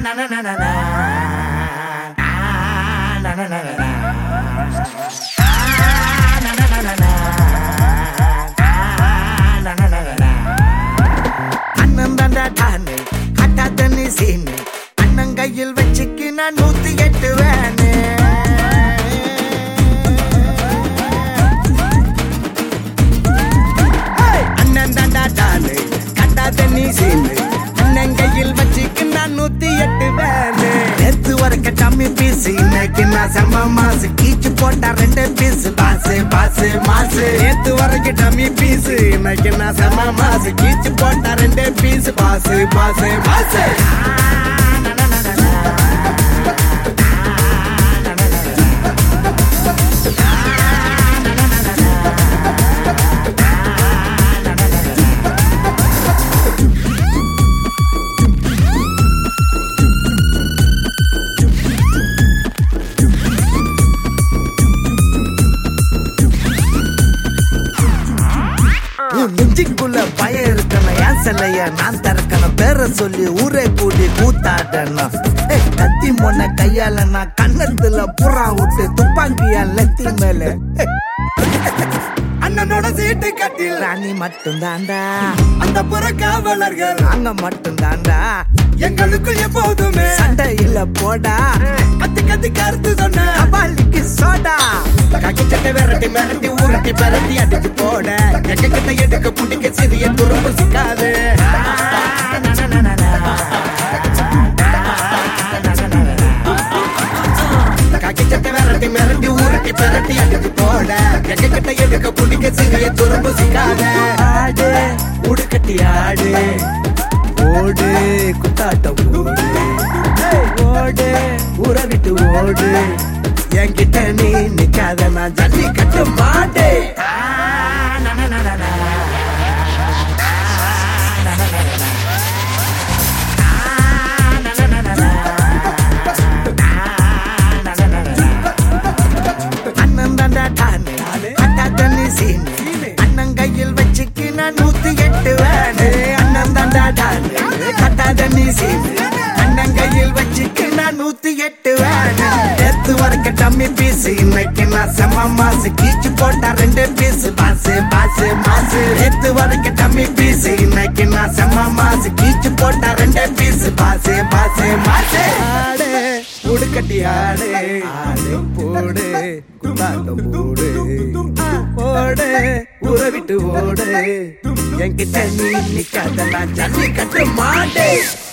அண்ணன் தாண்டா டானு கட்டா தண்ணி சீனு அண்ணன் கையில் வச்சுக்கு நான் நூத்தி எட்டு வேனு அண்ணன் தாண்டா டானு கட்டா தண்ணி சீனு அண்ணன் கையில் வச்சுக்கு நான் நூத்தி எட்டு வேனு நேத்து வரைக்க டம்மி பீஸ் இன்னைக்கு நான் செம்ம மாசு கீச்சு போட்டா ரெண்டு பீஸ் பாசு பாசு மாசு நேத்து வரைக்கும் டம்மி பீஸ் இன்னைக்கு நான் செம்ம மாசு கீச்சு போட்டா ரெண்டு பீஸ் பாசு பாசு பாசு உன் நெஞ்சுக்குள்ள பயம் இருக்கணும் ஏன் சிலைய நான் திறக்கணும் பேர சொல்லி ஊரே கூடி கூத்தாடணும் ஏய், கத்தி மொன்ன கையால நான் கண்ணத்துல புறா விட்டு துப்பாக்கியா லெத்தி மேல அண்ணனோட சீட்டு கட்டில் ராணி மட்டும் தாண்டா அந்த புற காவலர்கள் நாங்க மட்டும் தாண்டா எங்களுக்கு எப்போதுமே சண்டை இல்ல போடா கத்தி கத்தி கருத்து சொன்ன அபாலிக்கு சோடா கக்கி சட்டை விரட்டி மிரட்டி ஊரட்டி பரட்டி அடிச்சு போட எங்க கிட்ட எடுக்க புடிக்க சிறிய துரும்பு சிக்காது காக்கி சட்டை விரட்டி மிரட்டி ஊரட்டி பரட்டி அடிச்சு போட எங்க கிட்ட எடுக்க புடிக்க சிறிய துரும்பு சிக்காத ஆடு உடுக்கட்டி ஆடு ஓடு குத்தாட்டம் ஓடு ஓடு ஊற விட்டு ஓடு என்கிட்ட நீ நிக்காத நான் ஜல்லி கட்டு மாட்டே அண்ணன் தாண்டா டானு அட்டா தண்ணி சீனு அண்ணன் கையில் வச்சுக்கு நான் நூத்தி எட்டு வேணு அண்ணன் தாண்டா டானு கட்டா தண்ணி சீனு அண்ணன் கையில் வச்சுக்கு நான் நூத்தி எட்டு வேணு நேத்து வரைக்கும் டம்மி பீஸ் இன்னைக்கு நான் செம்ம மாசு கீச்சு போட்டா ரெண்டு பீஸ் பாசு பாசு மாசு நேத்து வரைக்கும் டம்மி பீஸ் இன்னைக்கு நான் செம்ம மாசு கீச்சு போட்டா ரெண்டு பீஸ் பாசு பாசு மாசு ஆடு உடுக்கட்டி ஆடு ஆடு போடு குத்தாட்டம் போடு ஓடு ஊற விட்டு ஓடு என்கிட்ட நீ நிக்காத நான் ஜல்லி கட்டு மாட்டேன்